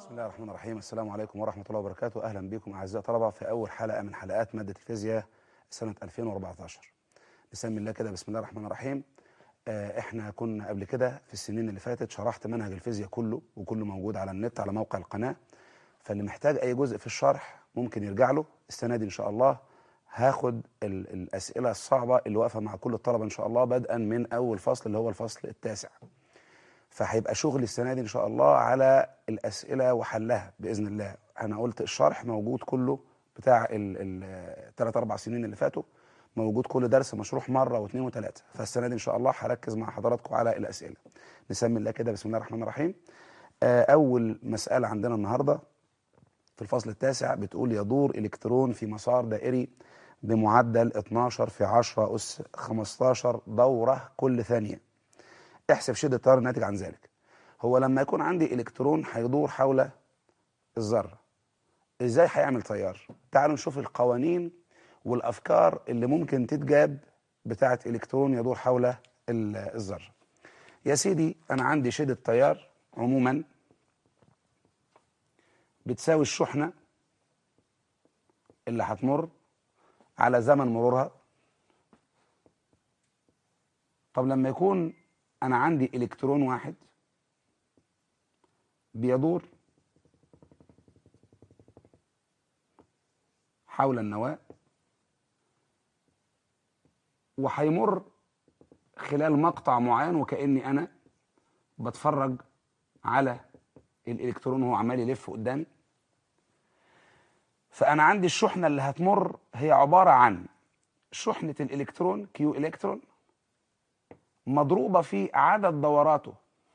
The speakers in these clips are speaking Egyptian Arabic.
بسم الله الرحمن الرحيم السلام عليكم ورحمة الله وبركاته أهلا بكم أعزائي الطلبة في أول حلقة من حلقات مادة الفيزياء سنة 2014 نسمي الله كده بسم الله الرحمن الرحيم آه، احنا كنا قبل كده في السنين اللي فاتت شرحت منهج الفيزياء كله وكله موجود على النت على موقع القناة فاللي محتاج أي جزء في الشرح ممكن يرجع له السنة دي إن شاء الله هاخد ال- الأسئلة الصعبة اللي واقفة مع كل الطلبة إن شاء الله بدءا من أول فصل اللي هو الفصل التاسع فهيبقى شغل السنه دي ان شاء الله على الاسئله وحلها باذن الله انا قلت الشرح موجود كله بتاع الثلاث اربع سنين اللي فاتوا موجود كل درس مشروح مره واثنين وثلاثه فالسنه دي ان شاء الله هركز مع حضراتكم على الاسئله نسمي الله كده بسم الله الرحمن الرحيم آه، اول مساله عندنا النهارده في الفصل التاسع بتقول يدور الكترون في مسار دائري بمعدل 12 في 10 اس 15 دوره كل ثانيه احسب شدة التيار الناتج عن ذلك هو لما يكون عندي الكترون هيدور حول الذرة ازاي هيعمل تيار تعالوا نشوف القوانين والافكار اللي ممكن تتجاب بتاعه الكترون يدور حول ال- الذرة يا سيدي انا عندي شدة تيار عموما بتساوي الشحنة اللي هتمر على زمن مرورها طب لما يكون انا عندي الكترون واحد بيدور حول النواة وهيمر خلال مقطع معين وكأني انا بتفرج على الالكترون وهو عمال يلف قدامي فانا عندي الشحنة اللي هتمر هي عبارة عن شحنة الالكترون كيو الكترون مضروبة في عدد دوراته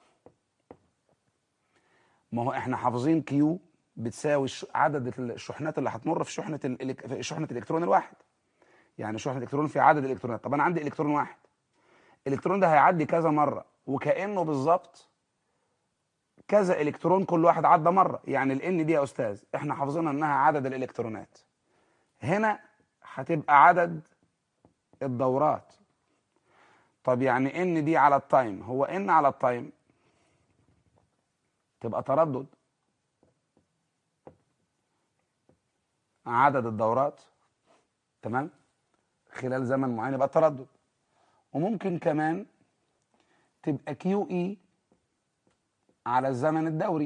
ما هو احنا حافظين كيو بتساوي الش- عدد الشحنات اللي هتمر في شحنة الإلك... في شحنة الإلكترون الواحد يعني شحنة الإلكترون في عدد الإلكترونات طب أنا عندي إلكترون واحد الإلكترون ده هيعدي كذا مرة وكأنه بالظبط كذا إلكترون كل واحد عدى مرة يعني الإن دي يا أستاذ احنا حافظينها إنها عدد الإلكترونات هنا هتبقى عدد الدورات طب يعني ان دي على التايم هو ان على التايم تبقى تردد عدد الدورات تمام خلال زمن معين يبقى تردد وممكن كمان تبقى كيو اي على الزمن الدوري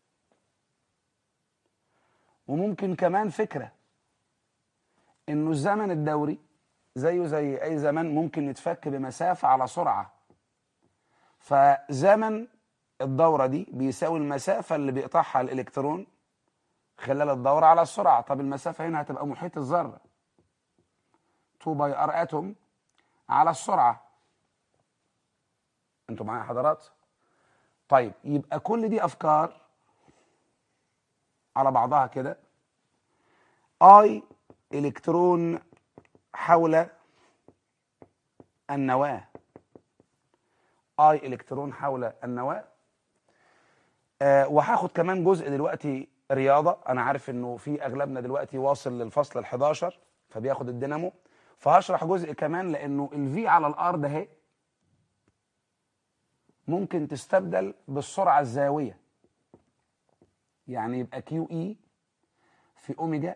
وممكن كمان فكرة انه الزمن الدوري زيه زي اي زمن ممكن يتفك بمسافة على سرعة فزمن الدورة دي بيساوي المسافة اللي بيقطعها الالكترون خلال الدورة على السرعة طب المسافة هنا هتبقى محيط الذرة 2 باي ار اتوم على السرعة انتوا معايا حضرات طيب يبقى كل دي افكار على بعضها كده اي الكترون حول النواة اي الكترون حول النواة آه وهاخد كمان جزء دلوقتي رياضة انا عارف انه في اغلبنا دلوقتي واصل للفصل ال11 فبياخد الدينامو فهشرح جزء كمان لانه الفي على الارض اهي ممكن تستبدل بالسرعة الزاوية يعني يبقى كيو اي في اوميجا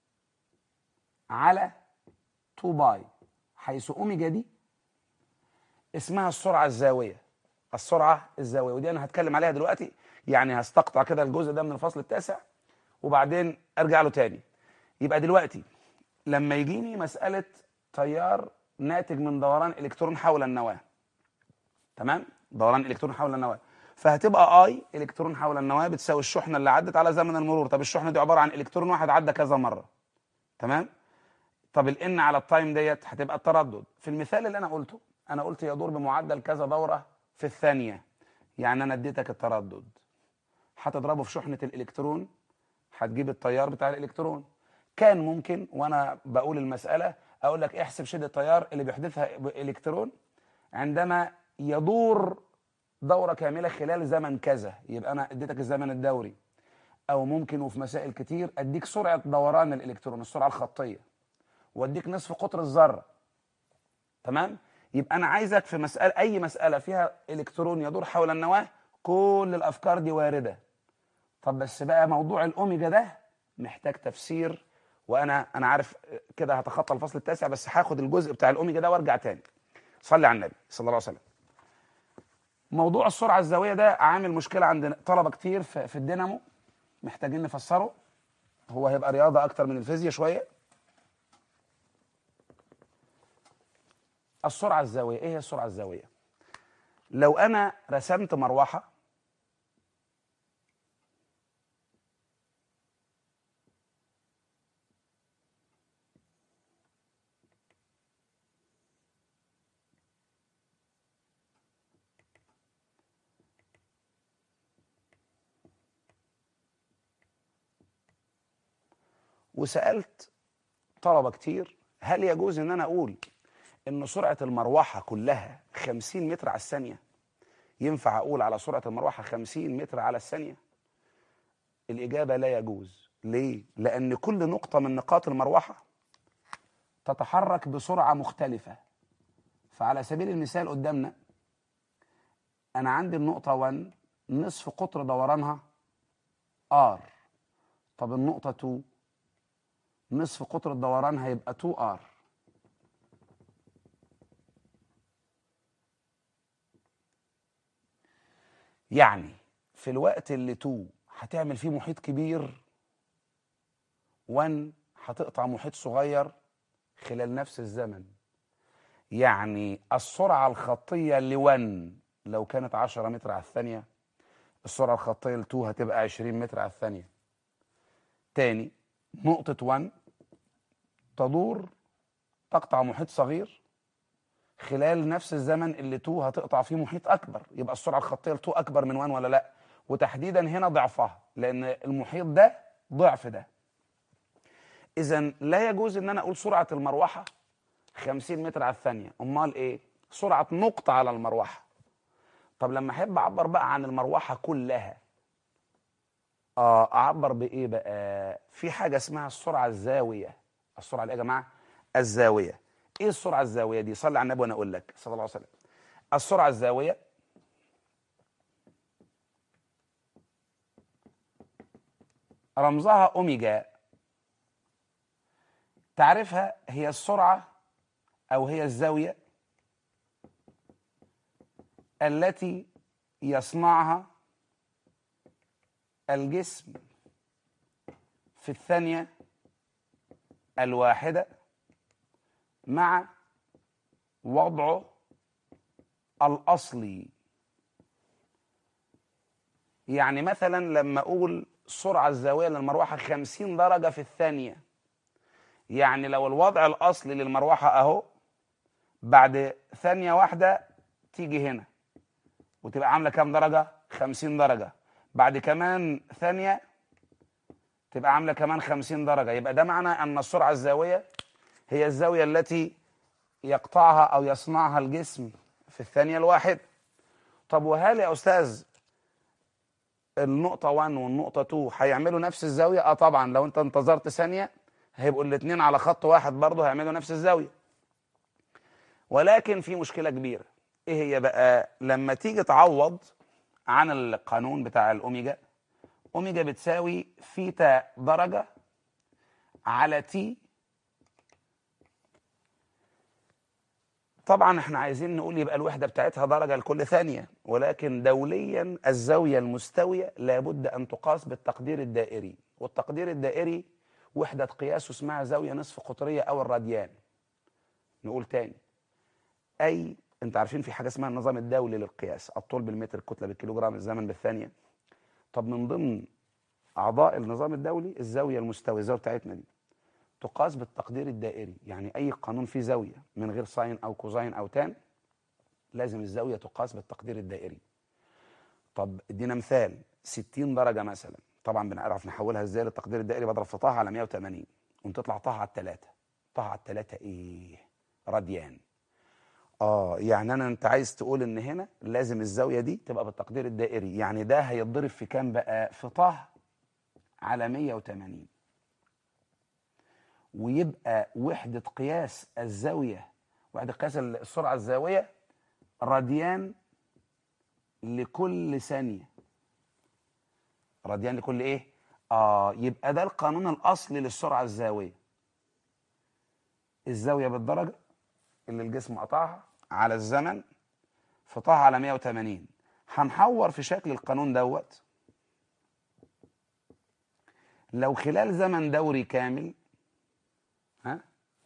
على 2 باي حيث اوميجا دي اسمها السرعه الزاويه السرعه الزاويه ودي انا هتكلم عليها دلوقتي يعني هستقطع كده الجزء ده من الفصل التاسع وبعدين ارجع له تاني يبقى دلوقتي لما يجيني مساله تيار ناتج من دوران الكترون حول النواه تمام دوران الكترون حول النواه فهتبقى اي الكترون حول النواه بتساوي الشحنه اللي عدت على زمن المرور طب الشحنه دي عباره عن الكترون واحد عدى كذا مره تمام طب الان على التايم ديت هتبقى التردد في المثال اللي انا قلته انا قلت يدور بمعدل كذا دوره في الثانيه يعني انا اديتك التردد هتضربه في شحنه الالكترون هتجيب التيار بتاع الالكترون كان ممكن وانا بقول المساله اقول لك احسب شده التيار اللي بيحدثها الكترون عندما يدور دوره كامله خلال زمن كذا يبقى انا اديتك الزمن الدوري او ممكن وفي مسائل كتير اديك سرعه دوران الالكترون السرعه الخطيه واديك نصف قطر الذره تمام يبقى انا عايزك في مساله اي مساله فيها الكترون يدور حول النواه كل الافكار دي وارده طب بس بقى موضوع الاوميجا ده محتاج تفسير وانا انا عارف كده هتخطى الفصل التاسع بس هاخد الجزء بتاع الاوميجا ده وارجع تاني صلي على النبي صلى الله عليه وسلم موضوع السرعه الزاويه ده عامل مشكله عند طلبه كتير في في الدينامو محتاجين نفسره هو هيبقى رياضه اكتر من الفيزياء شويه السرعه الزاويه ايه هي السرعه الزاويه لو انا رسمت مروحه وسالت طلبه كتير هل يجوز ان انا اقول ان سرعه المروحه كلها 50 متر على الثانيه ينفع اقول على سرعه المروحه 50 متر على الثانيه الاجابه لا يجوز ليه لان كل نقطه من نقاط المروحه تتحرك بسرعه مختلفه فعلى سبيل المثال قدامنا انا عندي النقطه 1 نصف قطر دورانها ار طب النقطه 2 نصف قطر الدوران هيبقى 2 ار يعني في الوقت اللي 2 هتعمل فيه محيط كبير 1 هتقطع محيط صغير خلال نفس الزمن يعني السرعة الخطية ل 1 لو كانت 10 متر على الثانية السرعة الخطية ل 2 هتبقى 20 متر على الثانية تاني نقطة 1 تدور تقطع محيط صغير خلال نفس الزمن اللي 2 هتقطع فيه محيط اكبر يبقى السرعه الخطيه ل 2 اكبر من 1 ولا لا وتحديدا هنا ضعفها لان المحيط ده ضعف ده اذا لا يجوز ان انا اقول سرعه المروحه 50 متر على الثانيه امال ايه سرعه نقطه على المروحه طب لما احب اعبر بقى عن المروحه كلها اه اعبر بايه بقى في حاجه اسمها السرعه الزاويه السرعه ايه يا جماعه الزاويه ايه السرعه الزاويه دي صلي على النبي وانا اقول لك صلى الله عليه وسلم السرعه الزاويه رمزها اوميجا تعرفها هي السرعه او هي الزاويه التي يصنعها الجسم في الثانيه الواحده مع وضعه الاصلي يعني مثلا لما اقول السرعه الزاويه للمروحه 50 درجه في الثانيه يعني لو الوضع الاصلي للمروحه اهو بعد ثانيه واحده تيجي هنا وتبقى عامله كام درجه 50 درجه بعد كمان ثانيه تبقى عامله كمان 50 درجه يبقى ده معنى ان السرعه الزاويه هي الزاويه التي يقطعها او يصنعها الجسم في الثانيه الواحد طب وهل يا استاذ النقطه 1 والنقطه 2 هيعملوا نفس الزاويه اه طبعا لو انت انتظرت ثانيه هيبقوا الاثنين على خط واحد برضه هيعملوا نفس الزاويه ولكن في مشكله كبيره ايه هي بقى لما تيجي تعوض عن القانون بتاع الاوميجا اوميجا بتساوي ثيتا درجه على تي طبعا احنا عايزين نقول يبقى الوحده بتاعتها درجه لكل ثانيه ولكن دوليا الزاويه المستويه لابد ان تقاس بالتقدير الدائري والتقدير الدائري وحده قياسه اسمها زاويه نصف قطريه او الراديان نقول تاني اي انت عارفين في حاجه اسمها النظام الدولي للقياس الطول بالمتر الكتله بالكيلوغرام الزمن بالثانيه طب من ضمن اعضاء النظام الدولي الزاويه المستويه الزاويه بتاعتنا دي تقاس بالتقدير الدائري يعني اي قانون فيه زاويه من غير ساين او كوزاين او تان لازم الزاويه تقاس بالتقدير الدائري طب ادينا مثال 60 درجه مثلا طبعا بنعرف نحولها ازاي للتقدير الدائري بضرب في طه على 180 وتطلع طه على الثلاثه طه على الثلاثه ايه راديان اه يعني انا انت عايز تقول ان هنا لازم الزاويه دي تبقى بالتقدير الدائري يعني ده هيتضرب في كام بقى في طه على 180 ويبقى وحدة قياس الزاوية وحدة قياس السرعة الزاوية راديان لكل ثانية راديان لكل ايه اه يبقى ده القانون الاصلي للسرعه الزاويه الزاويه بالدرجه اللي الجسم قطعها على الزمن في طه على 180 هنحور في شكل القانون دوت لو خلال زمن دوري كامل ها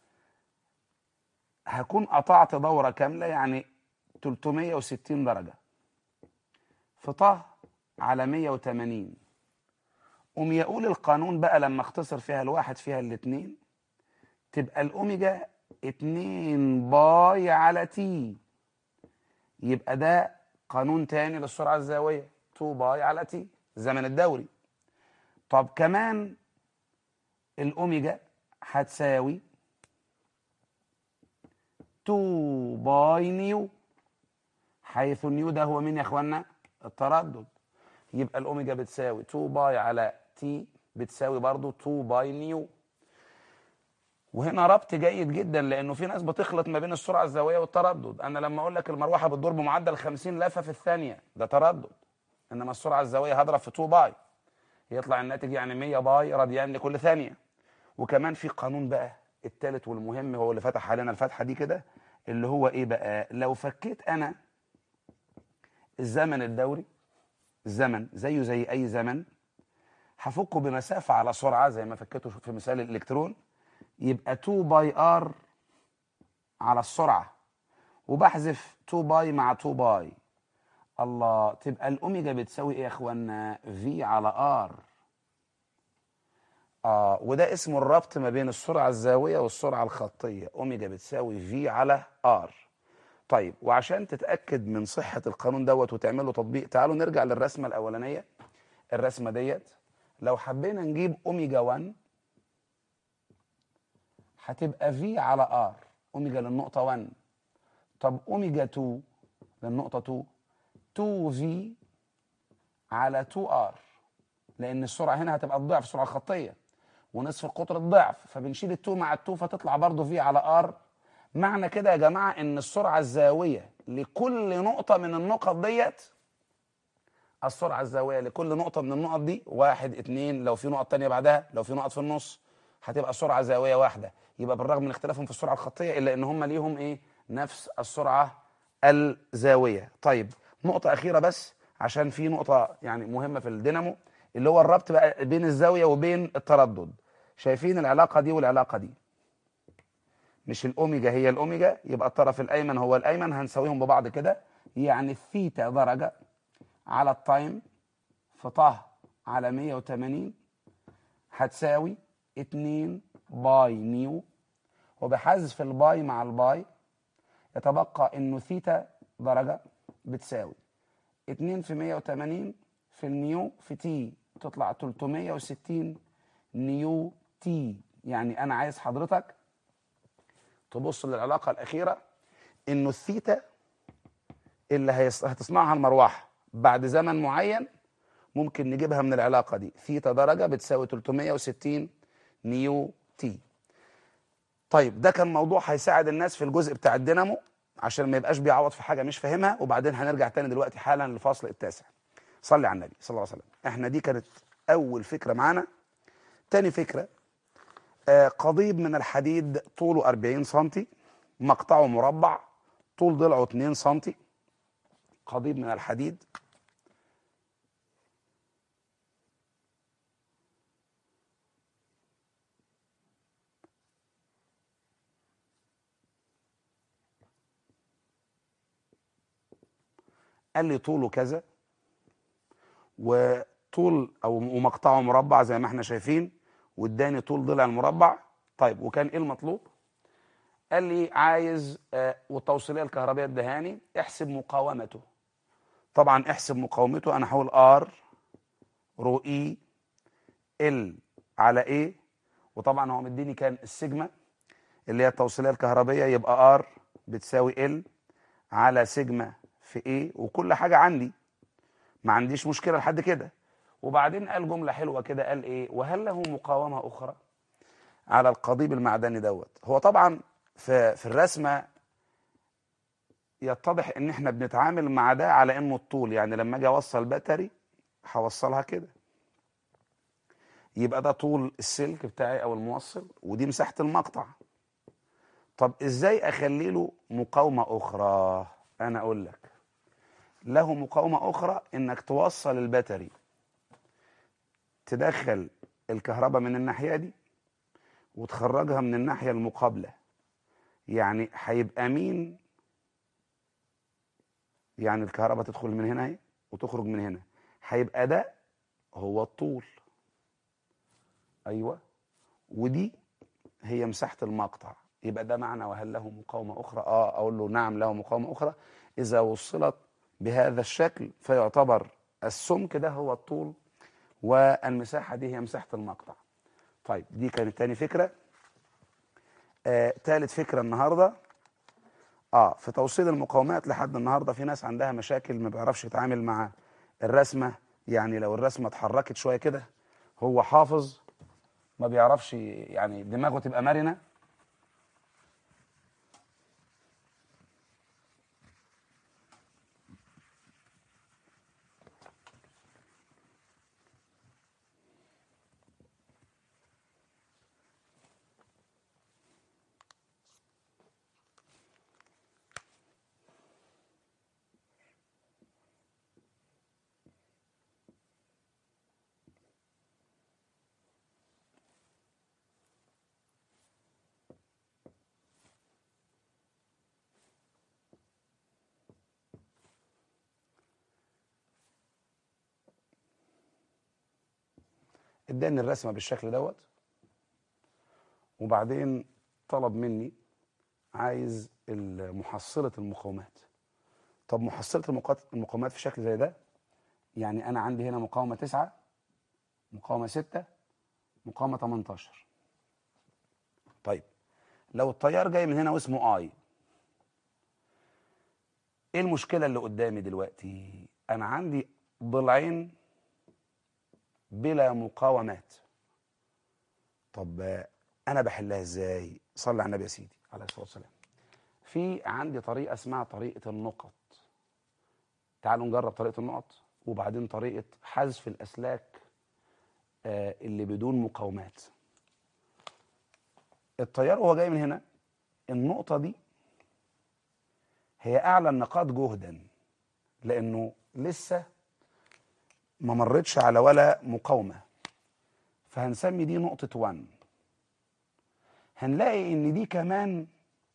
هكون قطعت دورة كاملة يعني 360 درجة في طه على 180 قوم يقول القانون بقى لما اختصر فيها الواحد فيها الاتنين تبقى الأوميجا 2 باي على تي يبقى ده قانون تاني للسرعة الزاوية 2 باي على تي الزمن الدوري طب كمان الأوميجا هتساوي 2 باي نيو حيث النيو ده هو مين يا اخوانا التردد يبقى الاوميجا بتساوي 2 باي على تي بتساوي برضو 2 باي نيو وهنا ربط جيد جدا لانه في ناس بتخلط ما بين السرعه الزاويه والتردد انا لما اقول لك المروحه بتدور بمعدل 50 لفه في الثانيه ده تردد انما السرعه الزاويه هضرب في 2 باي يطلع الناتج يعني 100 باي راديان لكل ثانيه وكمان في قانون بقى الثالث والمهم هو اللي فتح علينا الفتحه دي كده اللي هو ايه بقى لو فكيت انا الزمن الدوري الزمن زيه زي اي زمن هفكه بمسافه على سرعه زي ما فكيته في مثال الالكترون يبقى 2 باي ار على السرعه وبحذف 2 باي مع 2 باي الله تبقى الاوميجا بتساوي ايه يا اخوانا في على ار اه وده اسمه الربط ما بين السرعه الزاويه والسرعه الخطيه اوميجا بتساوي في على ار طيب وعشان تتاكد من صحه القانون دوت وتعمل له تطبيق تعالوا نرجع للرسمه الاولانيه الرسمه ديت لو حبينا نجيب اوميجا 1 هتبقى في على ار اوميجا للنقطه 1 طب اوميجا 2 للنقطه 2 2 في على 2 ار لان السرعه هنا هتبقى الضعف السرعه الخطيه ونصف القطر الضعف فبنشيل التو مع التو فتطلع برضه في على ار معنى كده يا جماعه ان السرعه الزاويه لكل نقطه من النقط ديت السرعه الزاويه لكل نقطه من النقط دي واحد اتنين لو في نقط تانية بعدها لو في نقط في النص هتبقى سرعه زاويه واحده يبقى بالرغم من اختلافهم في السرعه الخطيه الا ان هم ليهم ايه نفس السرعه الزاويه طيب نقطه اخيره بس عشان في نقطه يعني مهمه في الدينامو اللي هو الربط بقى بين الزاويه وبين التردد شايفين العلاقه دي والعلاقه دي مش الاوميجا هي الاوميجا يبقى الطرف الايمن هو الايمن هنساويهم ببعض كده يعني الثيتا درجه على التايم في طه على 180 هتساوي 2 باي نيو وبحذف الباي مع الباي يتبقى انه ثيتا درجه بتساوي 2 في 180 في النيو في تي تطلع 360 نيو تي يعني انا عايز حضرتك تبص للعلاقه الاخيره انه الثيتا اللي هيص- هتصنعها المروحه بعد زمن معين ممكن نجيبها من العلاقه دي ثيتا درجه بتساوي 360 نيو تي طيب ده كان موضوع هيساعد الناس في الجزء بتاع الدينامو عشان ما يبقاش بيعوض في حاجه مش فاهمها وبعدين هنرجع تاني دلوقتي حالا للفصل التاسع صلي على النبي صلى الله عليه وسلم احنا دي كانت اول فكره معانا تاني فكره آه، قضيب من الحديد طوله 40 سم مقطعه مربع طول ضلعه 2 سم قضيب من الحديد قال لي طوله كذا وطول او ومقطعه مربع زي ما احنا شايفين واداني طول ضلع المربع طيب وكان ايه المطلوب قال لي عايز آه والتوصيليه الكهربائيه الدهاني احسب مقاومته طبعا احسب مقاومته انا هقول ار رو اي ال على ايه وطبعا هو مديني كان السيجما اللي هي التوصيليه الكهربائيه يبقى ار بتساوي ال على سيجما في ايه وكل حاجه عندي ما عنديش مشكله لحد كده وبعدين قال جمله حلوه كده قال ايه وهل له مقاومه اخرى على القضيب المعدني دوت هو طبعا في في الرسمه يتضح ان احنا بنتعامل مع ده على انه الطول يعني لما اجي اوصل باتري هوصلها كده يبقى ده طول السلك بتاعي او الموصل ودي مساحه المقطع طب ازاي اخلي له مقاومه اخرى انا اقول لك له مقاومه اخرى انك توصل الباتري تدخل الكهرباء من الناحيه دي وتخرجها من الناحيه المقابله يعني هيبقى مين يعني الكهرباء تدخل من هنا اهي وتخرج من هنا هيبقى ده هو الطول ايوه ودي هي مساحه المقطع يبقى ده معنى وهل له مقاومه اخرى اه اقول له نعم له مقاومه اخرى اذا وصلت بهذا الشكل فيعتبر السمك ده هو الطول والمساحه دي هي مساحه المقطع طيب دي كانت تاني فكره آه، تالت فكره النهارده اه في توصيل المقاومات لحد النهارده في ناس عندها مشاكل ما بيعرفش يتعامل مع الرسمه يعني لو الرسمه اتحركت شويه كده هو حافظ ما بيعرفش يعني دماغه تبقى مرنه اداني الرسمه بالشكل دوت وبعدين طلب مني عايز محصله المقاومات طب محصله المقات- المقاومات في شكل زي ده يعني انا عندي هنا مقاومه 9 مقاومه 6 مقاومه 18 طيب لو التيار جاي من هنا واسمه اي ايه المشكله اللي قدامي دلوقتي انا عندي ضلعين بلا مقاومات طب آه، انا بحلها ازاي صلي على النبي يا سيدي عليه الصلاه والسلام في عندي طريقه اسمها طريقه النقط تعالوا نجرب طريقه النقط وبعدين طريقه حذف الاسلاك آه، اللي بدون مقاومات التيار وهو جاي من هنا النقطه دي هي اعلى النقاط جهدا لانه لسه ما مرتش على ولا مقاومة فهنسمي دي نقطة 1 هنلاقي ان دي كمان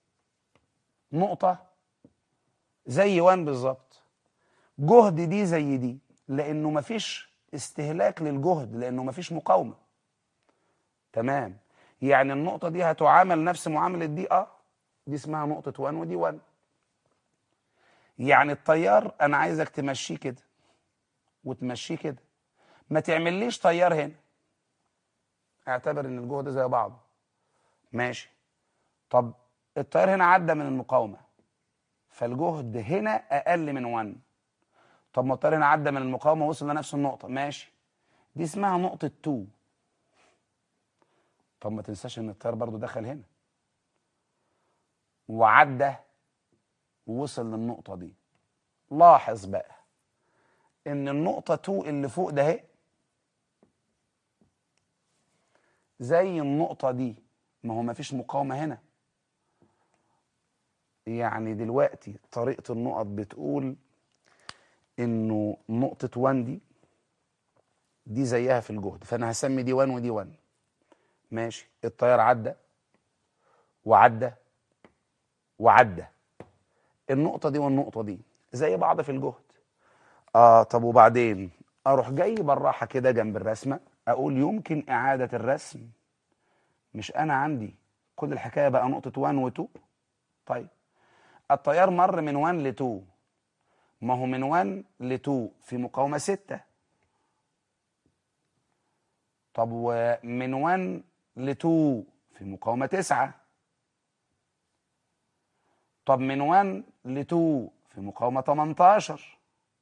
نقطة زي 1 بالظبط جهد دي زي دي لانه مفيش استهلاك للجهد لانه مفيش مقاومة تمام يعني النقطة دي هتعامل نفس معاملة دي اه دي اسمها نقطة 1 ودي 1 يعني التيار انا عايزك تمشيه كده وتمشيه كده ما تعمليش تيار هنا اعتبر ان الجهد زي بعضه ماشي طب التيار هنا عدى من المقاومه فالجهد هنا اقل من 1 طب ما التيار هنا عدى من المقاومه وصل لنفس النقطه ماشي دي اسمها نقطه 2 طب ما تنساش ان التيار برضو دخل هنا وعدى ووصل للنقطه دي لاحظ بقى ان النقطة 2 اللي فوق ده اهي زي النقطة دي ما هو مفيش مقاومة هنا يعني دلوقتي طريقة النقط بتقول انه نقطة 1 دي دي زيها في الجهد فانا هسمي دي 1 ودي 1 ماشي التيار عدى وعدى وعدى النقطة دي والنقطة دي زي بعض في الجهد اه طب وبعدين اروح جاي بالراحه كده جنب الرسمه اقول يمكن اعاده الرسم مش انا عندي كل الحكايه بقى نقطه 1 و2 طيب التيار مر من 1 ل 2 ما هو من 1 ل 2 في مقاومه 6 طب ومن 1 ل 2 في مقاومه 9 طب من 1 ل 2 في مقاومه 18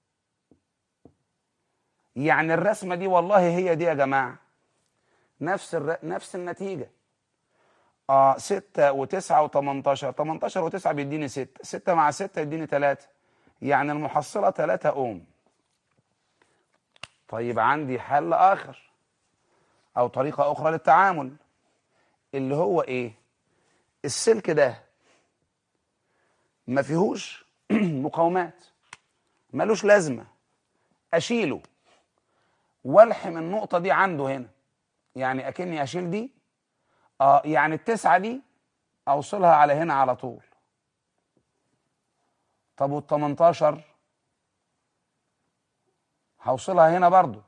يعني الرسمه دي والله هي دي يا جماعه نفس الر... نفس النتيجه اه 6 و9 و18 18 و9 بيديني 6 6 مع 6 يديني 3 يعني المحصله 3 اوم طيب عندي حل اخر او طريقه اخرى للتعامل اللي هو ايه السلك ده ما فيهوش مقاومات ملوش لازمه اشيله والحم النقطه دي عنده هنا يعني اكني اشيل دي اه يعني التسعه دي اوصلها على هنا على طول طب وال 18 هوصلها هنا برضو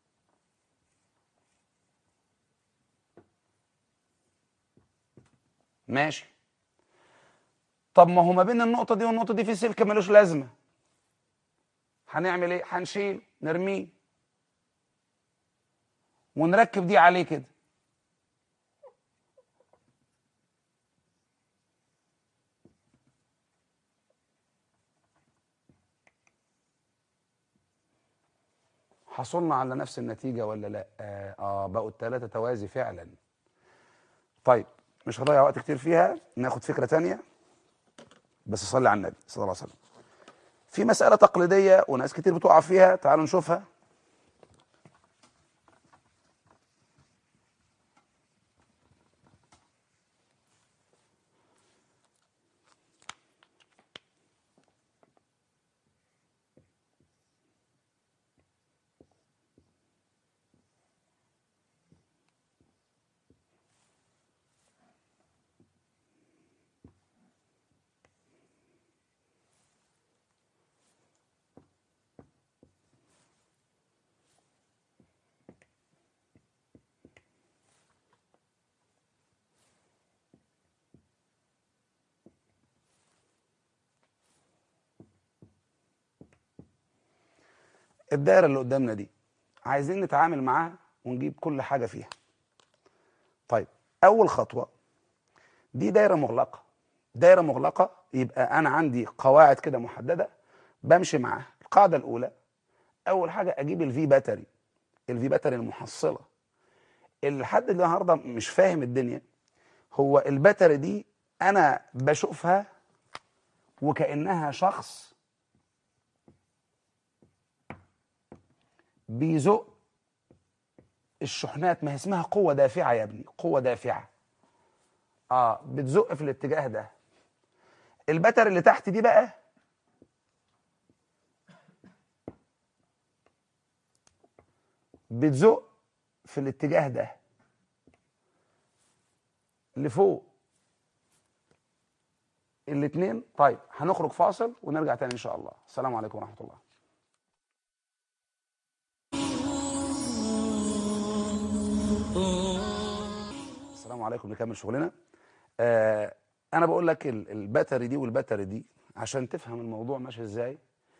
ماشي طب ما هو ما بين النقطة دي والنقطة دي في سلك ملوش لازمة هنعمل ايه؟ هنشيل نرميه ونركب دي عليه كده حصلنا على نفس النتيجة ولا لا؟ آه, آه بقوا الثلاثة توازي فعلا. طيب مش هضيع وقت كتير فيها ناخد فكرة تانية بس صلي على النبي صلى الله عليه وسلم. في مسألة تقليدية وناس كتير بتقع فيها تعالوا نشوفها. الدائرة اللي قدامنا دي عايزين نتعامل معاها ونجيب كل حاجة فيها. طيب أول خطوة دي دايرة مغلقة. دايرة مغلقة يبقى أنا عندي قواعد كده محددة بمشي معاها. القاعدة الأولى أول حاجة أجيب الفي باتري. الفي باتري المحصلة. اللي لحد النهارده مش فاهم الدنيا هو الباتري دي أنا بشوفها وكأنها شخص بيزق الشحنات ما هي اسمها قوة دافعة يا ابني قوة دافعة اه بتزق في الاتجاه ده البتر اللي تحت دي بقى بتزق في الاتجاه ده لفوق الاتنين طيب هنخرج فاصل ونرجع تاني ان شاء الله السلام عليكم ورحمة الله السلام عليكم نكمل شغلنا آه انا بقول لك ال- الباتري دي والباتري دي عشان تفهم الموضوع ماشي ازاي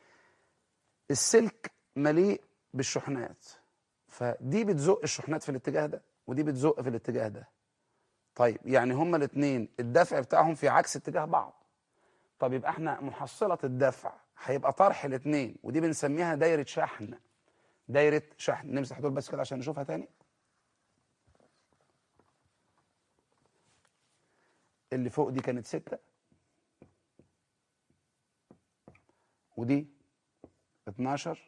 السلك مليء بالشحنات فدي بتزق الشحنات في الاتجاه ده ودي بتزق في الاتجاه ده طيب يعني هما الاثنين الدفع بتاعهم في عكس اتجاه بعض طب يبقى احنا محصلة الدفع هيبقى طرح الاثنين ودي بنسميها دايرة شحن دايرة شحن نمسح دول بس كده عشان نشوفها تاني اللي فوق دي كانت ستة ودي 12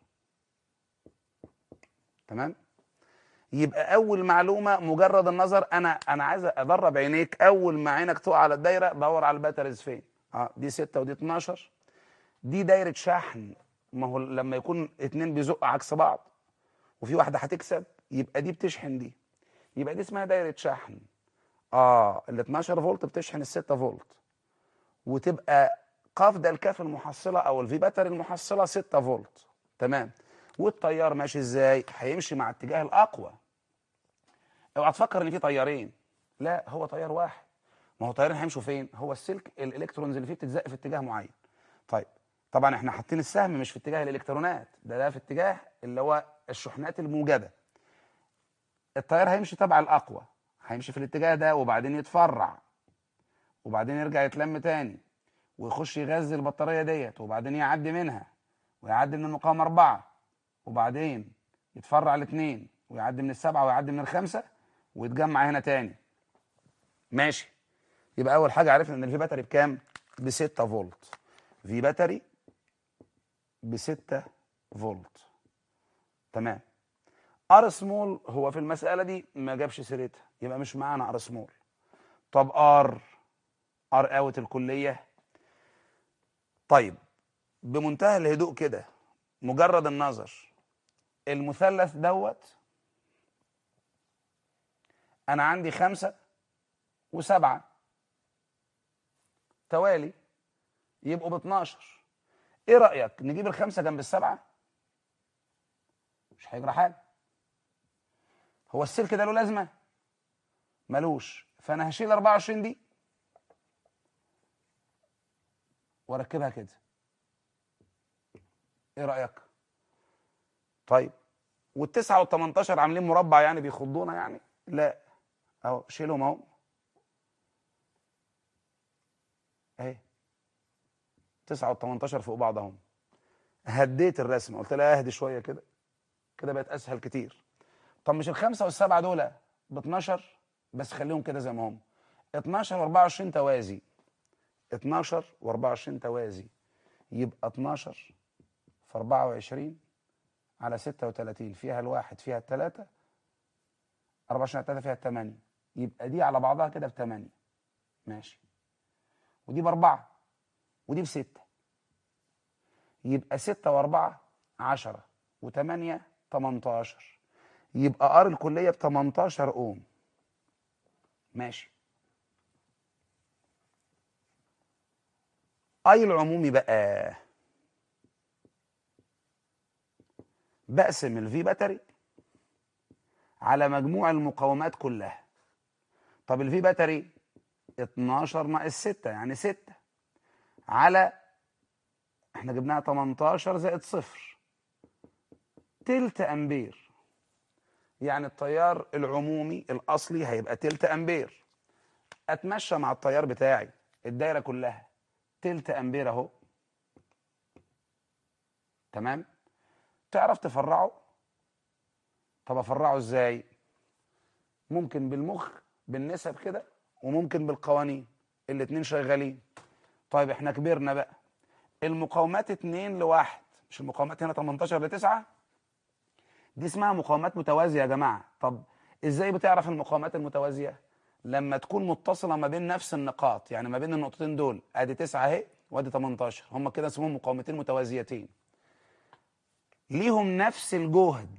تمام يبقى اول معلومه مجرد النظر انا انا عايز ادرب عينيك اول ما عينك تقع على الدايره دور على الباتريز فين اه دي 6 ودي 12 دي دايره شحن ما هو لما يكون اتنين بيزقوا عكس بعض وفي واحده هتكسب يبقى دي بتشحن دي يبقى دي اسمها دايره شحن اه ال 12 فولت بتشحن ال 6 فولت وتبقى قاف ده الكاف المحصله او الفي باتري المحصله 6 فولت تمام والتيار ماشي ازاي هيمشي مع اتجاه الاقوى اوعى تفكر ان في تيارين لا هو تيار واحد ما هو تيارين هيمشوا فين هو السلك الالكترونز اللي فيه بتتزق في اتجاه معين طيب طبعا احنا حاطين السهم مش في اتجاه الالكترونات ده ده في اتجاه اللي هو الشحنات الموجبه التيار هيمشي تبع الاقوى هيمشي في الاتجاه ده وبعدين يتفرع وبعدين يرجع يتلم تاني ويخش يغذي البطاريه ديت وبعدين يعدي منها ويعدي من المقام أربعة وبعدين يتفرع لاثنين ويعدي من السبعة ويعدي من الخمسة ويتجمع هنا تاني ماشي يبقى أول حاجة عرفنا إن الفي باتري بكام؟ ب 6 فولت في باتري ب 6 فولت تمام ار سمول هو في المساله دي ما جابش سيرتها يبقى مش معانا ار سمول طب ار ار اوت الكليه طيب بمنتهى الهدوء كده مجرد النظر المثلث دوت انا عندي خمسة وسبعة توالي يبقوا ب 12 ايه رأيك نجيب الخمسة جنب السبعة مش هيجرى حاجة هو السلك ده له لازمة ملوش فانا هشيل 24 دي واركبها كده ايه رأيك طيب والتسعة والتمنتاشر عاملين مربع يعني بيخضونا يعني لا اهو شيلهم اهو اهي تسعة والتمنتاشر فوق بعض اهم هديت الرسمة قلت لها اهدي شوية كده كده بقت اسهل كتير طب مش الخمسة والسبعة دول ب 12 بس خليهم كده زي ما هم 12 و24 توازي 12 و24 توازي يبقى 12 في 24 على 36 فيها الواحد فيها الثلاثة 24 على 3 فيها الثمانية يبقى دي على بعضها كده بثمانية ماشي ودي بأربعة ودي بستة يبقى ستة وأربعة عشرة وثمانية 18 يبقى ار الكلية ب 18 اوم ماشي اي العمومي بقى بقسم الفي باتري على مجموع المقاومات كلها طب الفي باتري 12 ناقص 6 يعني 6 على احنا جبناها 18 زائد صفر تلت امبير يعني التيار العمومي الاصلي هيبقى تلت امبير اتمشى مع التيار بتاعي الدايره كلها تلت امبير اهو تمام تعرف تفرعه طب افرعه ازاي ممكن بالمخ بالنسب كده وممكن بالقوانين الاتنين شغالين طيب احنا كبرنا بقى المقاومات 2 لواحد مش المقاومات هنا 18 ل 9 دي اسمها مقاومات متوازيه يا جماعه طب ازاي بتعرف المقاومات المتوازيه لما تكون متصله ما بين نفس النقاط يعني ما بين النقطتين دول ادي 9 اهي وادي 18 هم كده اسمهم مقاومتين متوازيتين ليهم نفس الجهد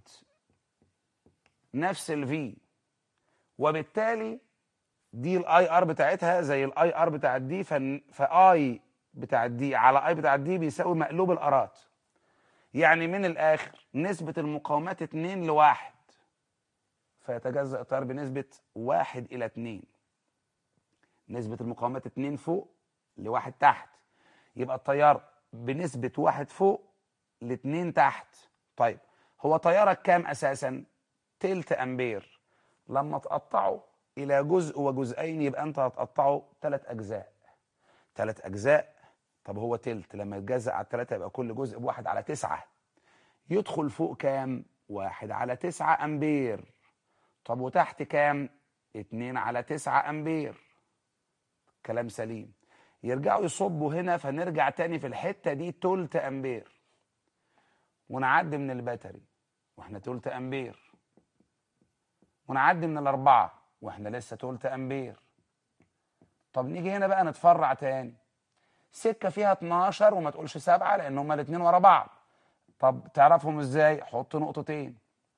نفس الفي وبالتالي دي الاي ار بتاعتها زي الاي ار بتاعت دي فاي بتاعت دي على اي بتاعت دي بيساوي مقلوب الارات يعني من الاخر نسبة المقاومات 2 لواحد فيتجزأ التيار بنسبة واحد إلى اتنين نسبة المقاومات 2 فوق لواحد تحت يبقى التيار بنسبة واحد فوق لاتنين تحت طيب هو تيارك كام أساسا؟ تلت أمبير لما تقطعه إلى جزء وجزئين يبقى أنت هتقطعه ثلاث أجزاء ثلاث أجزاء طب هو تلت لما يتجزأ على الثلاثة يبقى كل جزء بواحد على تسعة يدخل فوق كام؟ واحد على تسعة أمبير طب وتحت كام؟ اتنين على تسعة أمبير كلام سليم يرجعوا يصبوا هنا فنرجع تاني في الحتة دي تلت أمبير ونعدي من الباتري واحنا تلت أمبير ونعدي من الأربعة واحنا لسه تلت أمبير طب نيجي هنا بقى نتفرع تاني سكة فيها 12 وما تقولش سبعة لأن هما الاتنين ورا بعض طب تعرفهم ازاي حط نقطتين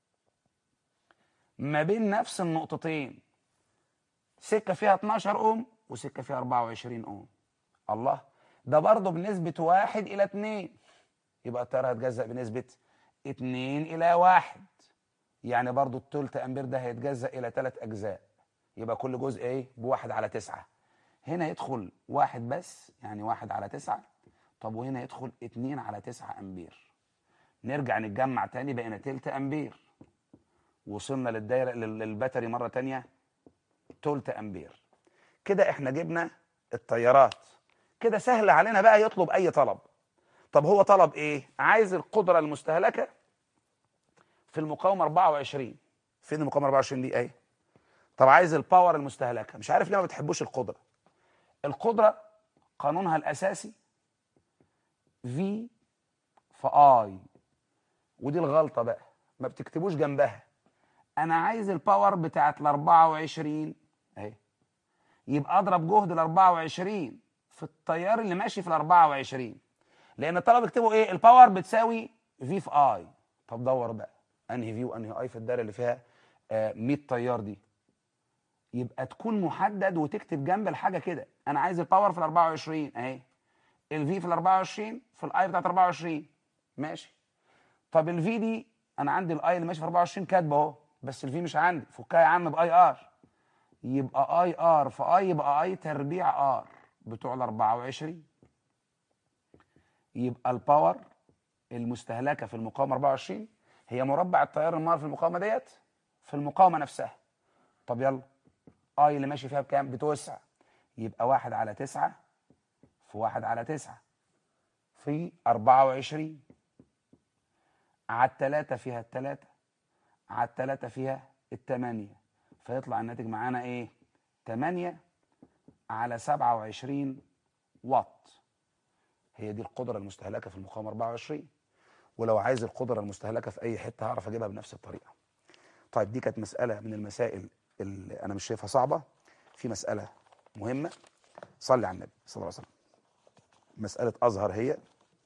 ما بين نفس النقطتين سكة فيها 12 أوم وسكة فيها 24 أوم الله ده برضه بنسبة واحد إلى اتنين يبقى التيار هيتجزأ بنسبة اتنين إلى واحد يعني برضه التلت أمبير ده هيتجزأ إلى ثلاث أجزاء يبقى كل جزء إيه بواحد على تسعة هنا يدخل واحد بس يعني واحد على تسعة طب وهنا يدخل اتنين على تسعة أمبير نرجع نتجمع تاني بقينا تلت أمبير وصلنا للدايرة للباتري مرة تانية تلت أمبير كده احنا جبنا التيارات كده سهل علينا بقى يطلب أي طلب طب هو طلب ايه عايز القدرة المستهلكة في المقاومة 24 فين المقاومة 24 دي ايه طب عايز الباور المستهلكة مش عارف ليه ما بتحبوش القدرة القدرة قانونها الأساسي في في اي ودي الغلطة بقى ما بتكتبوش جنبها انا عايز الباور بتاعت ال 24 اهي يبقى اضرب جهد ال 24 في التيار اللي ماشي في ال 24 لان الطلبه بيكتبوا ايه الباور بتساوي في في اي طب دور بقى انهي في وانهي اي في الدايره اللي فيها آه 100 تيار دي يبقى تكون محدد وتكتب جنب الحاجه كده انا عايز الباور في ال 24 اهي الفي في ال 24 في الاي بتاعت 24 ماشي طب الفي دي انا عندي الاي اللي ماشي في 24 كاتبه اهو بس الفي مش عندي فكها يا عم باي ار يبقى اي ار في اي يبقى اي تربيع ار بتوع ال 24 يبقى الباور المستهلكه في المقاومه 24 هي مربع التيار النار في المقاومه ديت في المقاومه نفسها طب يلا اي اللي ماشي فيها بكام بتوسع يبقى واحد على تسعة في واحد على تسعة في أربعة وعشرين على التلاتة فيها التلاتة على التلاتة فيها التمانية فيطلع الناتج معانا ايه تمانية على سبعة وعشرين واط هي دي القدرة المستهلكة في المقاومة 24 ولو عايز القدرة المستهلكة في أي حتة هعرف أجيبها بنفس الطريقة طيب دي كانت مسألة من المسائل اللي أنا مش شايفها صعبة في مسألة مهمة صلي على النبي صلى الله عليه وسلم مسألة أزهر هي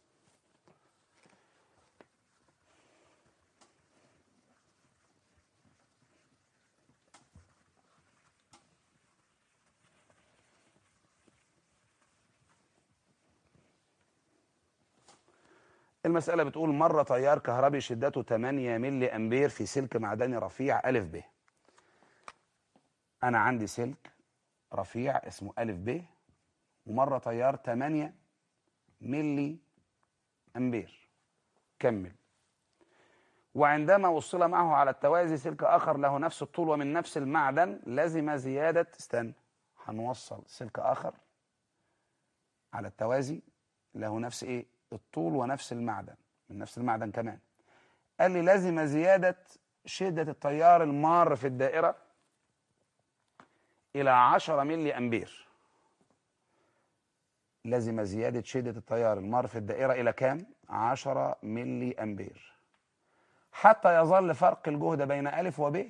المسألة بتقول مر تيار كهربي شدته 8 ملي أمبير في سلك معدني رفيع ألف ب أنا عندي سلك رفيع اسمه ألف ب ومر تيار 8 ملي أمبير كمل وعندما وصل معه على التوازي سلك آخر له نفس الطول ومن نفس المعدن لزم زيادة استنى هنوصل سلك آخر على التوازي له نفس إيه الطول ونفس المعدن من نفس المعدن كمان قال لي لازم زيادة شدة التيار المار في الدائرة إلى 10 ملي أمبير لازم زيادة شدة التيار المار في الدائرة إلى كام؟ 10 ملي أمبير حتى يظل فرق الجهد بين ألف وب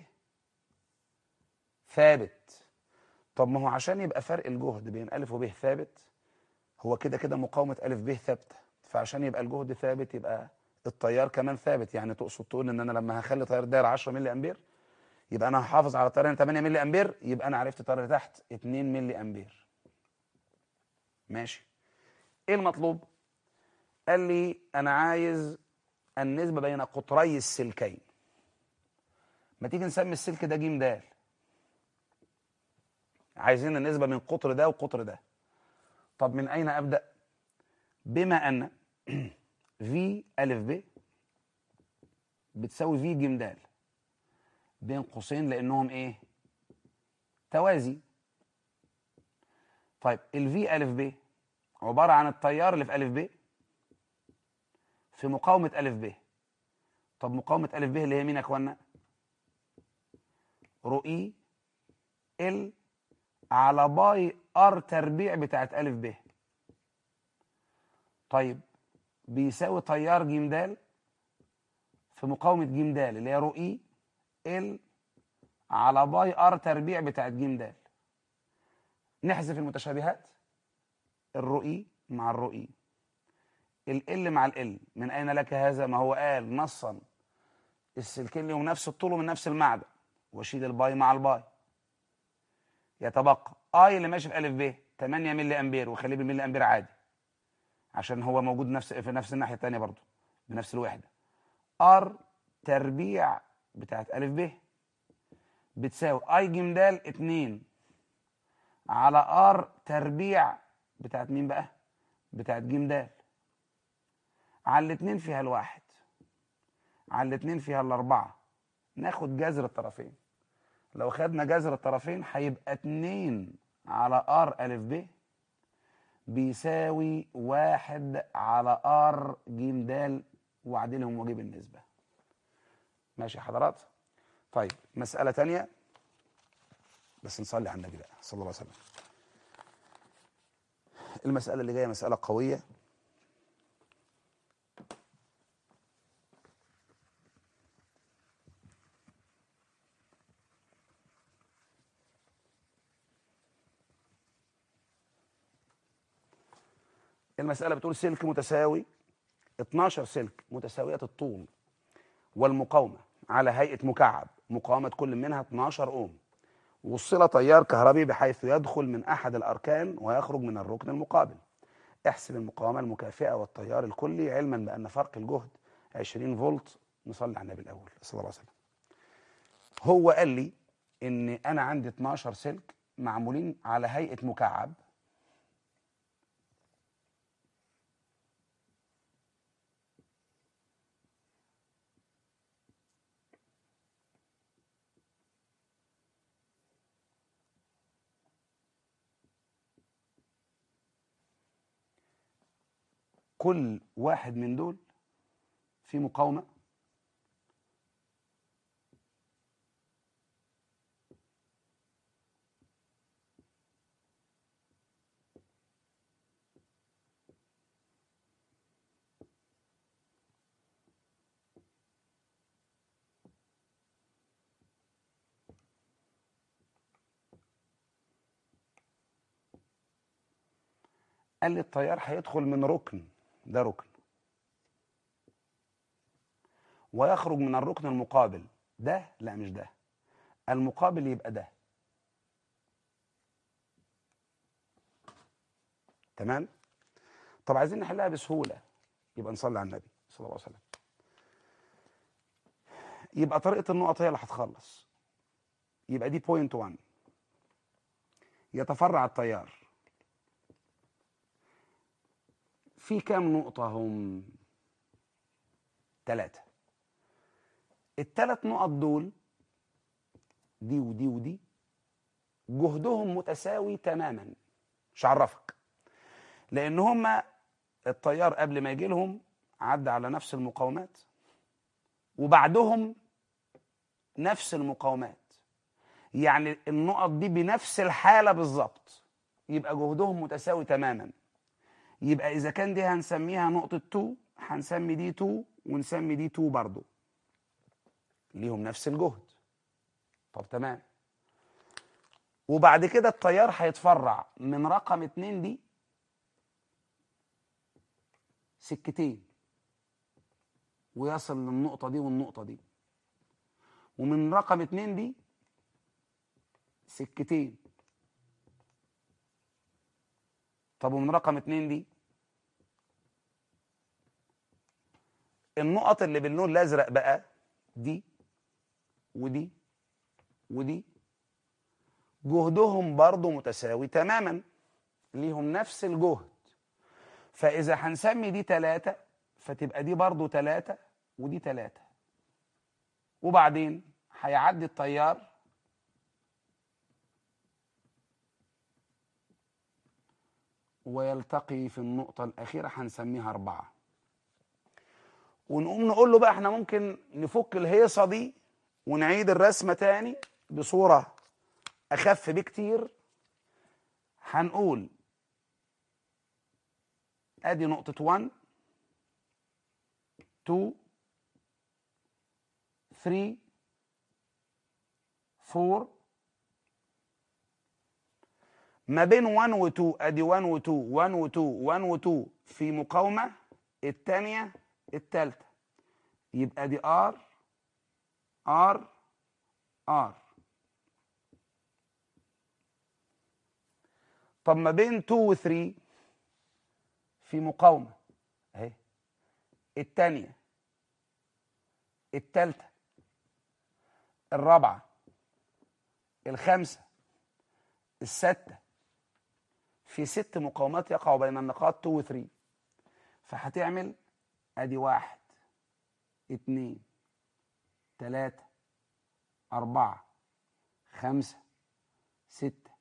ثابت طب ما هو عشان يبقى فرق الجهد بين ألف وب ثابت هو كده كده مقاومة ألف ب ثابتة فعشان يبقى الجهد ثابت يبقى التيار كمان ثابت يعني تقصد تقول ان انا لما هخلي تيار داير 10 ملي امبير يبقى انا هحافظ على التيار 8 ملي امبير يبقى انا عرفت التيار اللي تحت 2 ملي امبير ماشي ايه المطلوب قال لي انا عايز النسبة بين قطري السلكين ما تيجي نسمي السلك ده ج د عايزين النسبة بين قطر ده وقطر ده طب من اين ابدأ بما ان في ألف ب بتساوي في ج د بين قوسين لأنهم إيه؟ توازي طيب الفي ألف ب عبارة عن التيار اللي في ألف ب في مقاومة ألف ب طب مقاومة ألف ب اللي هي مين يا إخوانا؟ رؤي ال على باي ار تربيع بتاعت ألف ب طيب بيساوي تيار ج د في مقاومة ج د اللي هي رو اي ال على باي ار تربيع بتاعت ج د نحذف المتشابهات الرو اي مع الرو اي ال مع ال من اين لك هذا ما هو قال نصا السلكين لهم نفس الطول ومن نفس المعدن واشيل الباي مع الباي يتبقى اي اللي ماشي في الف ب 8 ملي امبير وخليه بالملي امبير عادي عشان هو موجود نفس في نفس الناحيه الثانيه برضه بنفس الوحده ار تربيع بتاعت الف ب بتساوي اي ج د 2 على ار تربيع بتاعت مين بقى بتاعت ج د على الاثنين فيها الواحد على الاثنين فيها الاربعه ناخد جذر الطرفين لو خدنا جذر الطرفين هيبقى 2 على ار الف ب بيساوي واحد على ار ج د وعدلهم واجيب النسبة ماشي يا حضرات طيب مسألة تانية بس نصلي على النبي بقى صلى الله عليه وسلم المسألة اللي جاية مسألة قوية المسألة بتقول سلك متساوي 12 سلك متساوية الطول والمقاومة على هيئة مكعب مقاومة كل منها 12 أوم وصل تيار كهربي بحيث يدخل من أحد الأركان ويخرج من الركن المقابل احسب المقاومة المكافئة والتيار الكلي علما بأن فرق الجهد 20 فولت نصلي على النبي الأول صلى الله عليه وسلم هو قال لي إن أنا عندي 12 سلك معمولين على هيئة مكعب كل واحد من دول في مقاومة قال لي التيار هيدخل من ركن ده ركن ويخرج من الركن المقابل ده لا مش ده المقابل يبقى ده تمام طب عايزين نحلها بسهولة يبقى نصلي على النبي صلى الله عليه وسلم يبقى طريقة النقط هي اللي هتخلص يبقى دي بوينت 1 يتفرع التيار في كام نقطة هم ثلاثة الثلاث نقط دول دي ودي ودي جهدهم متساوي تماما مش عرفك لان هما التيار قبل ما يجي لهم عدى على نفس المقاومات وبعدهم نفس المقاومات يعني النقط دي بنفس الحالة بالظبط يبقى جهدهم متساوي تماما يبقى إذا كان دي هنسميها نقطة 2 هنسمي دي 2 ونسمي دي 2 برضو ليهم نفس الجهد طب تمام وبعد كده التيار هيتفرع من رقم 2 دي سكتين ويصل للنقطة دي والنقطة دي ومن رقم 2 دي سكتين طب ومن رقم 2 دي النقط اللي باللون الازرق بقى دي ودي ودي جهدهم برضو متساوي تماما ليهم نفس الجهد فإذا هنسمي دي تلاتة فتبقى دي برضو تلاتة ودي تلاتة وبعدين هيعدي التيار ويلتقي في النقطة الأخيرة هنسميها أربعة ونقوم نقول له بقى احنا ممكن نفك الهيصة دي ونعيد الرسمة تاني بصورة أخف بكتير هنقول ادي نقطة 1 2 3 4 ما بين 1 و 2 ادي 1 و 2 1 و 2 1 و 2 في مقاومة الثانية الثالثة يبقى دي ار ار ار طب ما بين 2 و 3 في مقاومة اهي الثانية الثالثة الرابعة الخامسة الستة في ست مقاومات يقع بين النقاط 2 و 3 فهتعمل ادي واحد اتنين تلاتة أربعة خمسة ستة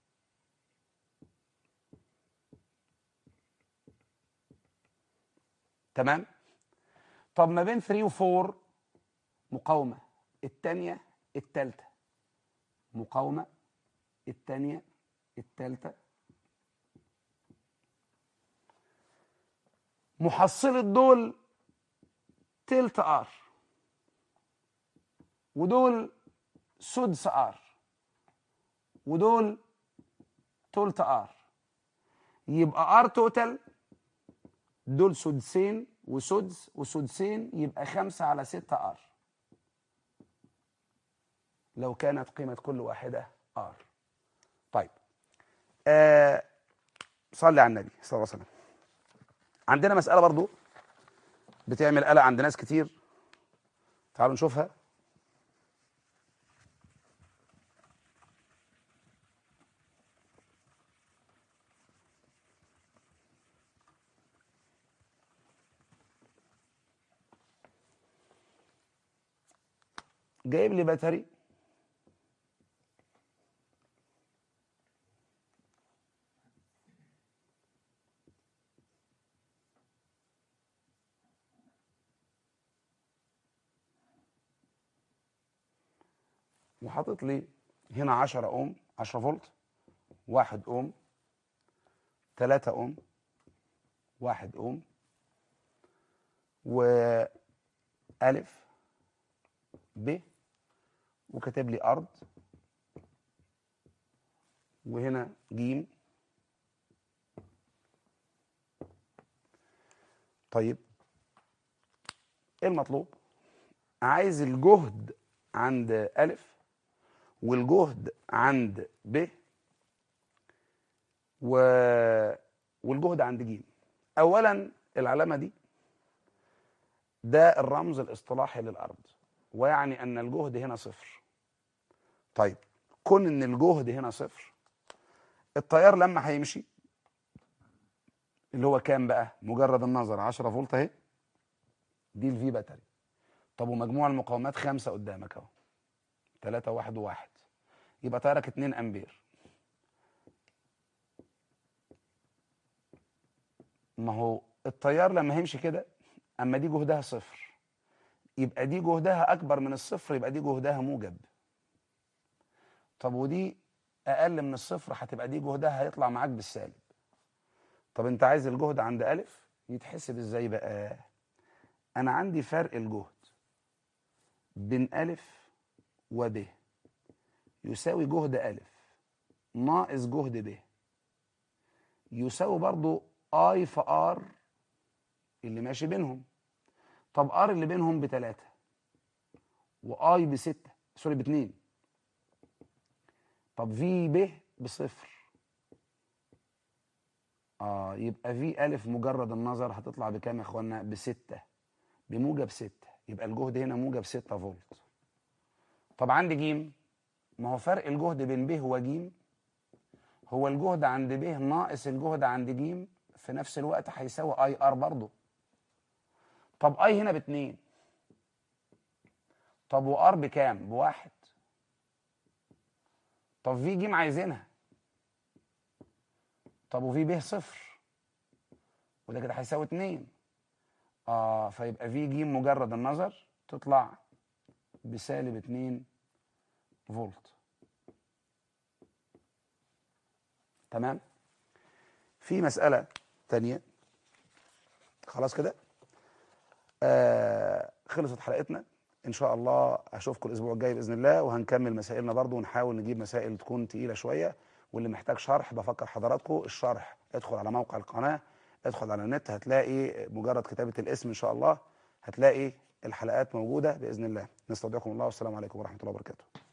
تمام طب ما بين 3 و 4 مقاومة التانية التالتة مقاومة التانية التالتة محصلة دول تلت ار ودول سدس ار ودول تلت ار يبقى ار توتال دول سدسين وسدس وسدسين يبقى خمسة على ستة ار لو كانت قيمة كل واحدة ار طيب آه صلي على النبي صلى الله عليه وسلم عندنا مسألة برضو بتعمل قلق عند ناس كتير تعالوا نشوفها جايب لي باتري وحاطط لي هنا 10 اوم 10 فولت 1 اوم 3 اوم 1 اوم والف ب وكاتب لي ارض وهنا جيم طيب ايه المطلوب عايز الجهد عند الف والجهد عند ب و... والجهد عند ج اولا العلامه دي ده الرمز الاصطلاحي للارض ويعني ان الجهد هنا صفر طيب كون ان الجهد هنا صفر التيار لما هيمشي اللي هو كام بقى مجرد النظر 10 فولت اهي دي الفي باتري طب ومجموع المقاومات خمسة قدامك اهو 3 1 1 يبقى تيارك 2 امبير ما هو التيار لما هيمشي كده اما دي جهدها صفر يبقى دي جهدها اكبر من الصفر يبقى دي جهدها موجب طب ودي اقل من الصفر هتبقى دي جهدها هيطلع معاك بالسالب طب انت عايز الجهد عند الف يتحسب ازاي بقى انا عندي فرق الجهد بين الف وب يساوي جهد الف ناقص جهد ب يساوي برضو اي في ار اللي ماشي بينهم طب ار اللي بينهم بتلاتة واي بستة سوري باتنين طب في ب بصفر اه يبقى في الف مجرد النظر هتطلع بكام يا اخوانا بستة بموجب ستة يبقى الجهد هنا موجب ستة فولت طب عندي جيم ما هو فرق الجهد بين ب وج هو الجهد عند ب ناقص الجهد عند ج في نفس الوقت هيساوي اي ار برضه طب اي هنا باتنين طب وار بكام بواحد طب في ج عايزينها طب وفي ب صفر وده كده هيساوي اتنين اه فيبقى في ج مجرد النظر تطلع بسالب اتنين فولت تمام في مسألة تانية خلاص كده آه خلصت حلقتنا ان شاء الله اشوفكم الاسبوع الجاي باذن الله وهنكمل مسائلنا برضو ونحاول نجيب مسائل تكون تقيله شويه واللي محتاج شرح بفكر حضراتكم الشرح ادخل على موقع القناه ادخل على النت هتلاقي مجرد كتابه الاسم ان شاء الله هتلاقي الحلقات موجوده باذن الله نستودعكم الله والسلام عليكم ورحمه الله وبركاته